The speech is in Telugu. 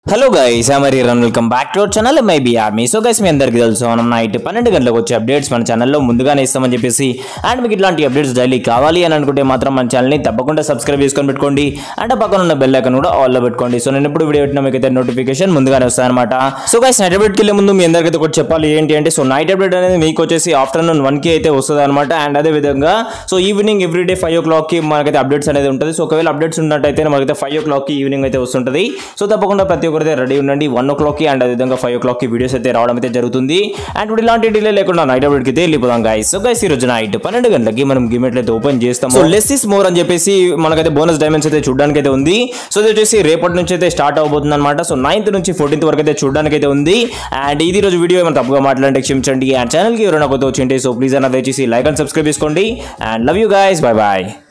హలో గైస్ మరి రన్ welcome back to our channel my B army so guys మీ అందరికీ తెలుసు మనం నైట్ పన్నెండు గంటలకు వచ్చే అప్డేట్స్ మన ఛానల్లో ముందుగానే ఇస్తామని చెప్పేసి అండ్ మీకు ఇట్లాంటి అప్డేట్స్ డైలీ కావాలి అని అనుకుంటే మాత్రం మన ఛానల్ని తప్పకుండా సబ్స్క్రైబ్ చేసుకొని పెట్టుకోండి అండ్ ఆ పక్కన ఉన్న బెల్ ఐకన్ కూడా ఆల్లో పెట్టుకోండి సో నేను ఎప్పుడు వీడియో పెట్టినా మీకు అయితే నోటిఫికేషన్ ముందుగానే వస్తాయన్నమాట సో గైస్ నైట్ అప్డేట్కి వెళ్ళే ముందు మీ అందరికీ అయితే ఒకటి చెప్పాలి ఏంటి అంటే సో నైట్ అప్డేట్ అనేది మీకు వచ్చేసి ఆఫ్టర్నూన్ వన్కి అయితే వస్తుంది అనమాట అండ్ అదే విధంగా సో ఈవినింగ్ ఎవ్రీడే ఫైవ్ ఓ క్లాక్కి మనకైతే అప్డేట్స్ అనేది ఉంటుంది సో ఒకవేళ అప్డేట్స్ ఉన్నట్టయితే మనకైతే ఫైవ్ ఓ క్లాక్కి ఈవినింగ్ అయితే వస్తుంటుంది సో తప్పకుండా ప్రతి ఒక్కరైతే రెడీ ఉండండి వన్ ఓ క్లాక్కి అండ్ అదేవిధంగా ఫైవ్ ఓ క్లాక్కి వీడియోస్ అయితే రావడం అయితే జరుగుతుంది అండ్ ఇప్పుడు ఇలాంటి డిలే లేకుండా నైట్ అప్డేట్కి అయితే వెళ్ళిపోదాం గైస్ సో గైస్ ఈ రోజు నైట్ పన్నెండు గంటలకి మనం గిమెట్లు అయితే ఓపెన్ చేస్తాం సో లెస్ ఇస్ మోర్ అని చెప్పేసి మనకైతే బోనస్ డైమండ్స్ అయితే చూడడానికి అయితే ఉంది సో ఇది వచ్చేసి రేపటి నుంచి అయితే స్టార్ట్ అవబోతుంది అనమాట సో నైన్త్ నుంచి ఫోర్టీన్త్ వరకు అయితే చూడడానికి అయితే ఉంది అండ్ ఇది రోజు వీడియో ఏమైనా తప్పుగా మాట్లాడంటే క్షమించండి అండ్ ఛానల్కి ఎవరైనా కొత్త వచ్చింటే సో ప్లీజ్ అన్న దయచేసి లైక్ అండ్ సబ్స్క్రైబ్ చేసుకోండి and love you guys bye bye